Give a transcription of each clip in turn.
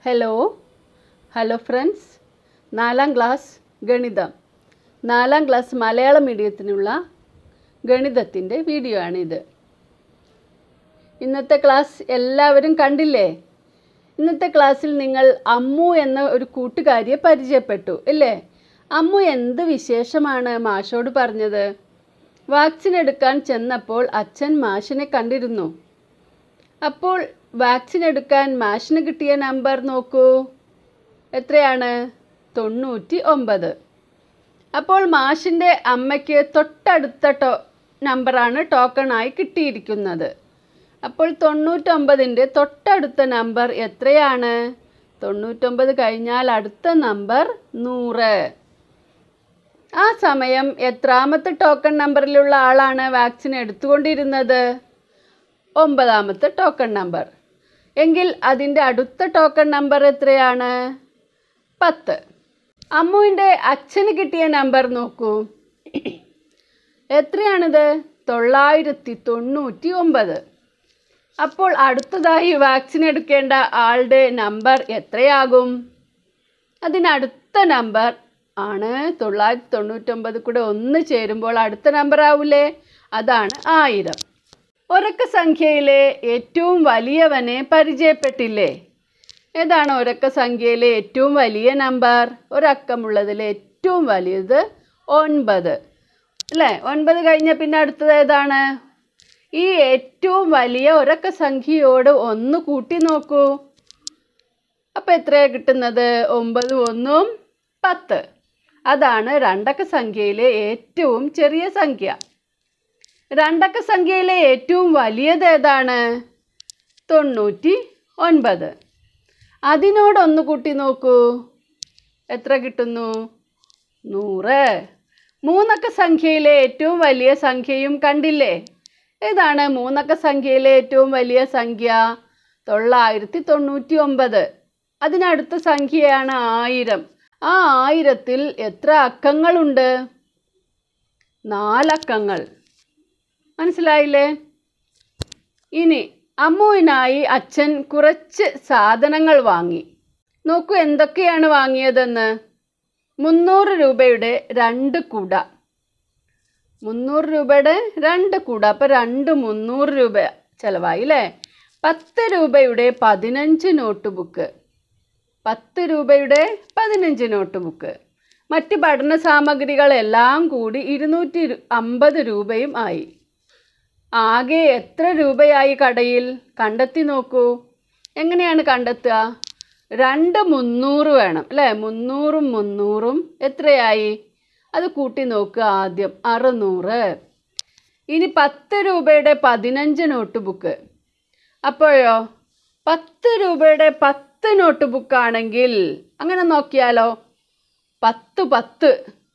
hello hello friends നാലാം class ഗണിതം നാലാം ക്ലാസ് മലയാളം മീഡിയത്തിനുള്ള ഗണിതത്തിൻ്റെ വീഡിയോ ആണിത് ഇന്നത്തെ ക്ലാസ് എല്ലാവരും കണ്ടില്ലേ ഇന്നത്തെ ക്ലാസ്സിൽ നിങ്ങൾ അമ്മു എന്ന ഒരു കൂട്ടുകാരിയെ പരിചയപ്പെട്ടു ഇല്ലേ അമ്മു എന്ത് വിശേഷമാണ് മാഷോട് പറഞ്ഞത് വാക്സിൻ എടുക്കാൻ ചെന്നപ്പോൾ അച്ഛൻ മാഷിനെ കണ്ടിരുന്നു അപ്പോൾ വാക്സിൻ എടുക്കാൻ മാഷിന് കിട്ടിയ നമ്പർ നോക്കൂ എത്രയാണ് തൊണ്ണൂറ്റി ഒമ്പത് അപ്പോൾ മാഷിൻ്റെ അമ്മയ്ക്ക് തൊട്ടടുത്ത ടോ നമ്പറാണ് ടോക്കണായി കിട്ടിയിരിക്കുന്നത് അപ്പോൾ തൊണ്ണൂറ്റൊമ്പതിൻ്റെ തൊട്ടടുത്ത നമ്പർ എത്രയാണ് തൊണ്ണൂറ്റൊമ്പത് കഴിഞ്ഞാൽ അടുത്ത നമ്പർ നൂറ് ആ സമയം എത്രാമത്തെ ടോക്കൺ നമ്പറിലുള്ള ആളാണ് വാക്സിൻ എടുത്തുകൊണ്ടിരുന്നത് ഒമ്പതാമത്തെ ടോക്കൺ നമ്പർ എങ്കിൽ അതിൻ്റെ അടുത്ത ടോക്കൺ നമ്പർ എത്രയാണ് പത്ത് അമ്മുവിൻ്റെ അച്ഛന് കിട്ടിയ നമ്പർ നോക്കൂ എത്രയാണിത് തൊള്ളായിരത്തി തൊണ്ണൂറ്റി ഒമ്പത് അപ്പോൾ അടുത്തതായി വാക്സിൻ എടുക്കേണ്ട ആളുടെ നമ്പർ എത്രയാകും അതിനടുത്ത നമ്പർ ആണ് തൊള്ളായിരത്തി തൊണ്ണൂറ്റൊമ്പത് കൂടെ ഒന്ന് ചേരുമ്പോൾ അടുത്ത നമ്പർ ആവൂലേ അതാണ് ആയിരം ഒരക്ക സംഖ്യയിലെ ഏറ്റവും വലിയവനെ പരിചയപ്പെട്ടില്ലേ ഏതാണ് ഒരക്ക സംഖ്യയിലെ ഏറ്റവും വലിയ നമ്പർ ഒരക്കമുള്ളതിൽ ഏറ്റവും വലുത് ഒൻപത് അല്ലേ ഒൻപത് കഴിഞ്ഞ പിന്നെ അടുത്തത് ഏതാണ് ഈ ഏറ്റവും വലിയ ഒരക്ക സംഖ്യയോട് ഒന്ന് കൂട്ടി നോക്കൂ അപ്പം എത്രയാണ് കിട്ടുന്നത് ഒമ്പത് ഒന്നും പത്ത് അതാണ് രണ്ടക്ക സംഖ്യയിലെ ഏറ്റവും ചെറിയ സംഖ്യ രണ്ടക്ക സംഖ്യയിലെ ഏറ്റവും വലിയത് ഏതാണ് തൊണ്ണൂറ്റി ഒൻപത് അതിനോടൊന്ന് കൂട്ടി നോക്കൂ എത്ര കിട്ടുന്നു നൂറ് മൂന്നക്ക സംഖ്യയിലെ ഏറ്റവും വലിയ സംഖ്യയും കണ്ടില്ലേ ഏതാണ് മൂന്നക്ക സംഖ്യയിലെ ഏറ്റവും വലിയ സംഖ്യ തൊള്ളായിരത്തി തൊണ്ണൂറ്റി ഒമ്പത് അതിനടുത്ത സംഖ്യയാണ് ആയിരം ആ ആയിരത്തിൽ എത്ര അക്കങ്ങളുണ്ട് നാലക്കങ്ങൾ മനസ്സിലായില്ലേ ഇനി അമ്മുവിനായി അച്ഛൻ കുറച്ച് സാധനങ്ങൾ വാങ്ങി നോക്കൂ എന്തൊക്കെയാണ് വാങ്ങിയതെന്ന് മുന്നൂറ് രൂപയുടെ രണ്ട് കുട മുന്നൂറ് രൂപയുടെ രണ്ട് കുട അപ്പോൾ രണ്ട് മുന്നൂറ് രൂപ ചിലവായി അല്ലേ പത്ത് രൂപയുടെ പതിനഞ്ച് നോട്ട് ബുക്ക് പത്ത് രൂപയുടെ പതിനഞ്ച് നോട്ട് ബുക്ക് മറ്റ് പഠന സാമഗ്രികളെല്ലാം കൂടി ഇരുന്നൂറ്റി അമ്പത് രൂപയും ആയി ആകെ എത്ര രൂപയായി കടയിൽ കണ്ടെത്തി നോക്കൂ എങ്ങനെയാണ് കണ്ടെത്തുക രണ്ട് മുന്നൂറ് വേണം അല്ലേ മുന്നൂറും മുന്നൂറും എത്രയായി അത് കൂട്ടി നോക്കുക ആദ്യം അറുന്നൂറ് ഇനി പത്ത് രൂപയുടെ പതിനഞ്ച് നോട്ട് ബുക്ക് അപ്പോഴോ പത്ത് രൂപയുടെ പത്ത് നോട്ട് ബുക്കാണെങ്കിൽ അങ്ങനെ നോക്കിയാലോ പത്ത് പത്ത്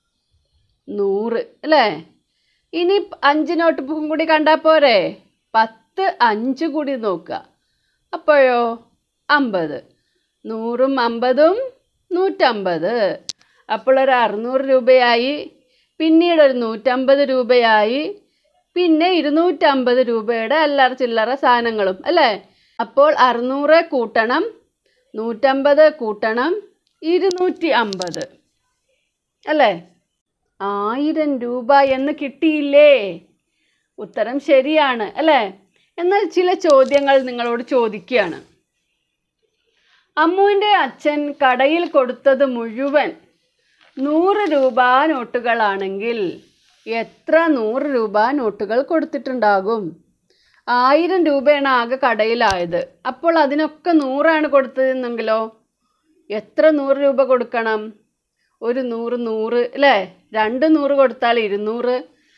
നൂറ് അല്ലേ ഇനി അഞ്ച് നോട്ട് ബുക്കും കൂടി കണ്ടാൽ പോരെ പത്ത് അഞ്ച് കൂടി നോക്കുക അപ്പോഴോ അമ്പത് നൂറും അമ്പതും നൂറ്റമ്പത് അപ്പോൾ ഒരു അറുന്നൂറ് രൂപയായി പിന്നീട് ഒരു നൂറ്റമ്പത് രൂപയായി പിന്നെ ഇരുന്നൂറ്റമ്പത് രൂപയുടെ അല്ലറ ചില്ലറ സാധനങ്ങളും അല്ലേ അപ്പോൾ അറുന്നൂറ് കൂട്ടണം നൂറ്റമ്പത് കൂട്ടണം ഇരുന്നൂറ്റി അമ്പത് അല്ലേ ആയിരം രൂപ എന്ന് കിട്ടിയില്ലേ ഉത്തരം ശരിയാണ് അല്ലേ എന്നാൽ ചില ചോദ്യങ്ങൾ നിങ്ങളോട് ചോദിക്കുകയാണ് അമ്മുവിൻ്റെ അച്ഛൻ കടയിൽ കൊടുത്തത് മുഴുവൻ നൂറ് രൂപ നോട്ടുകളാണെങ്കിൽ എത്ര നൂറ് രൂപ നോട്ടുകൾ കൊടുത്തിട്ടുണ്ടാകും ആയിരം രൂപയാണ് ആകെ കടയിലായത് അപ്പോൾ അതിനൊക്കെ നൂറാണ് കൊടുത്തതെന്നെങ്കിലോ എത്ര നൂറ് രൂപ കൊടുക്കണം ഒരു നൂറ് നൂറ് അല്ലേ രണ്ട് നൂറ് കൊടുത്താൽ ഇരുന്നൂറ്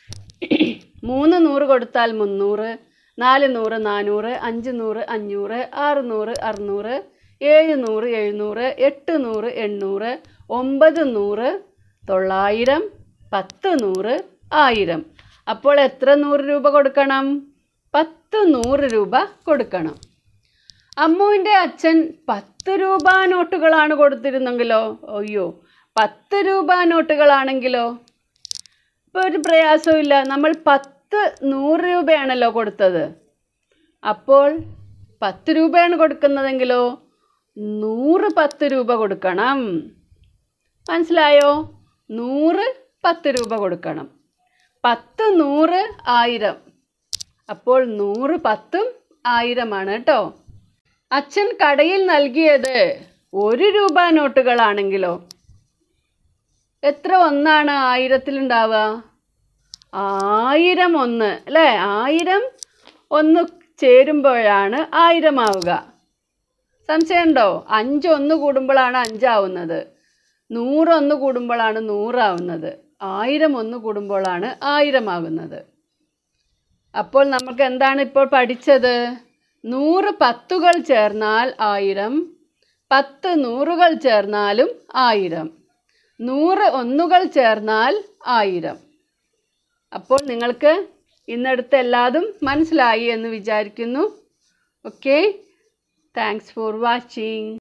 മൂന്ന് നൂറ് കൊടുത്താൽ മുന്നൂറ് നാല് നൂറ് നാനൂറ് അഞ്ച് നൂറ് അഞ്ഞൂറ് ആറ് നൂറ് അറുന്നൂറ് ഏഴ് നൂറ് എഴുന്നൂറ് എട്ട് നൂറ് എണ്ണൂറ് ഒമ്പത് നൂറ് തൊള്ളായിരം പത്ത് നൂറ് ആയിരം അപ്പോൾ എത്ര നൂറ് രൂപ കൊടുക്കണം പത്ത് നൂറ് രൂപ കൊടുക്കണം അമ്മുവിൻ്റെ അച്ഛൻ പത്ത് രൂപ നോട്ടുകളാണ് കൊടുത്തിരുന്നെങ്കിലോ അയ്യോ പത്ത് രൂപ നോട്ടുകളാണെങ്കിലോ ഇപ്പോൾ ഒരു പ്രയാസവും നമ്മൾ പത്ത് നൂറ് രൂപയാണല്ലോ കൊടുത്തത് അപ്പോൾ പത്ത് രൂപയാണ് കൊടുക്കുന്നതെങ്കിലോ നൂറ് പത്ത് രൂപ കൊടുക്കണം മനസ്സിലായോ നൂറ് പത്ത് രൂപ കൊടുക്കണം പത്ത് നൂറ് ആയിരം അപ്പോൾ നൂറ് പത്തും ആയിരമാണ് കേട്ടോ അച്ഛൻ കടയിൽ നൽകിയത് ഒരു രൂപ നോട്ടുകളാണെങ്കിലോ എത്ര ഒന്നാണ് ആയിരത്തിലുണ്ടാവുക ആയിരം ഒന്ന് അല്ലേ ആയിരം ഒന്ന് ചേരുമ്പോഴാണ് ആയിരമാവുക സംശയമുണ്ടോ അഞ്ച് ഒന്ന് കൂടുമ്പോഴാണ് അഞ്ചാവുന്നത് നൂറൊന്ന് കൂടുമ്പോഴാണ് നൂറാവുന്നത് ആയിരം ഒന്ന് കൂടുമ്പോഴാണ് ആയിരമാകുന്നത് അപ്പോൾ നമുക്ക് എന്താണ് ഇപ്പോൾ പഠിച്ചത് നൂറ് പത്തുകൾ ചേർന്നാൽ ആയിരം പത്ത് നൂറുകൾ ചേർന്നാലും ആയിരം നൂറ് ഒന്നുകൾ ചേർന്നാൽ ആയിരം അപ്പോൾ നിങ്ങൾക്ക് ഇന്നെടുത്ത എല്ലാതും മനസ്സിലായി എന്ന് വിചാരിക്കുന്നു ഓക്കെ താങ്ക്സ് ഫോർ വാച്ചിങ്